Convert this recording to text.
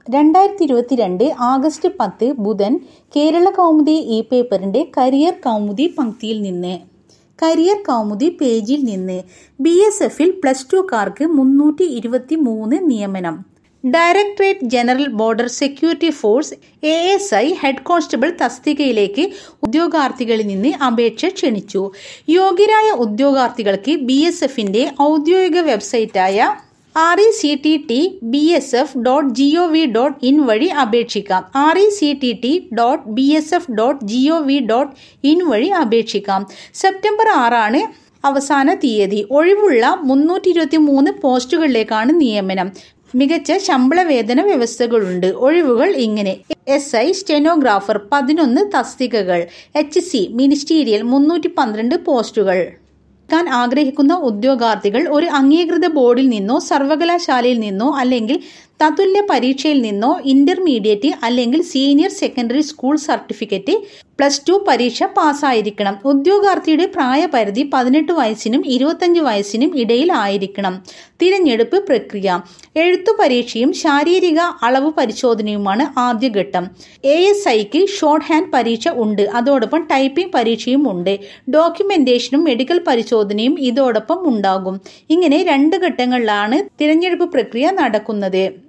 രണ്ടായിരത്തി ഇരുപത്തിരണ്ട് ആഗസ്റ്റ് പത്ത് ബുധൻ കേരള കൗമുദി ഇ പേപ്പറിന്റെ കരിയർ കൗമുദി പങ്ക്തിയിൽ നിന്ന് കരിയർ കൗമുദി പേജിൽ നിന്ന് ബി എസ് എഫിൽ പ്ലസ് ടുക്കാർക്ക് മുന്നൂറ്റി ഇരുപത്തി മൂന്ന് നിയമനം directorate general border security force A S I head constable തസ്തികയിലേക്ക് ഉദ്യോഗാർത്ഥികളിൽ നിന്ന് അപേക്ഷ ക്ഷണിച്ചു യോഗ്യരായ ഉദ്യോഗാർത്ഥികൾക്ക് ബി എസ് എഫിന്റെ ഔദ്യോഗിക വെബ്സൈറ്റായ R E C T T B S F dot G O V dot in വഴി അപേക്ഷിക്കാം R E C T T dot B S F dot G O V dot in വഴി അപേക്ഷിക്കാം September ആറാണ് അവസാന തീയതി ഒഴിവുള്ള മുന്നൂറ്റി ഇരുപത്തി മൂന്ന് പോസ്റ്റുകളിലേക്കാണ് നിയമനം മികച്ച ശമ്പള വേതന വ്യവസ്ഥകളുണ്ട് ഒഴിവുകൾ ഇങ്ങനെ എസ് ഐ സ്റ്റെനോഗ്രാഫർ പതിനൊന്ന് തസ്തികകൾ എച്ച് സി മിനിസ്റ്റീരിയൽ മുന്നൂറ്റി പന്ത്രണ്ട് പോസ്റ്റുകൾ ക്കാൻ ആഗ്രഹിക്കുന്ന ഉദ്യോഗാർത്ഥികൾ ഒരു അംഗീകൃത ബോർഡിൽ നിന്നോ സർവകലാശാലയിൽ നിന്നോ അല്ലെങ്കിൽ തത്തുല്യ പരീക്ഷയിൽ നിന്നോ ഇന്റർമീഡിയറ്റ് അല്ലെങ്കിൽ senior secondary school certificate plus two പരീക്ഷ പാസ്സായിരിക്കണം ഉദ്യോഗാർത്ഥിയുടെ പ്രായപരിധി പതിനെട്ട് വയസ്സിനും ഇരുപത്തഞ്ച് വയസ്സിനും ഇടയിൽ ആയിരിക്കണം തിരഞ്ഞെടുപ്പ് പ്രക്രിയ എഴുത്തു പരീക്ഷയും ശാരീരിക അളവ് പരിശോധനയുമാണ് ആദ്യഘട്ടം എ എസ് ഐക്ക് ഷോർട്ട് ഹാൻഡ് പരീക്ഷ ഉണ്ട് അതോടൊപ്പം ടൈപ്പിംഗ് പരീക്ഷയും ഉണ്ട് ഡോക്യുമെന്റേഷനും മെഡിക്കൽ പരിശോധനയും ഇതോടൊപ്പം ഉണ്ടാകും ഇങ്ങനെ രണ്ട് ഘട്ടങ്ങളിലാണ് തിരഞ്ഞെടുപ്പ് പ്രക്രിയ നടക്കുന്നത്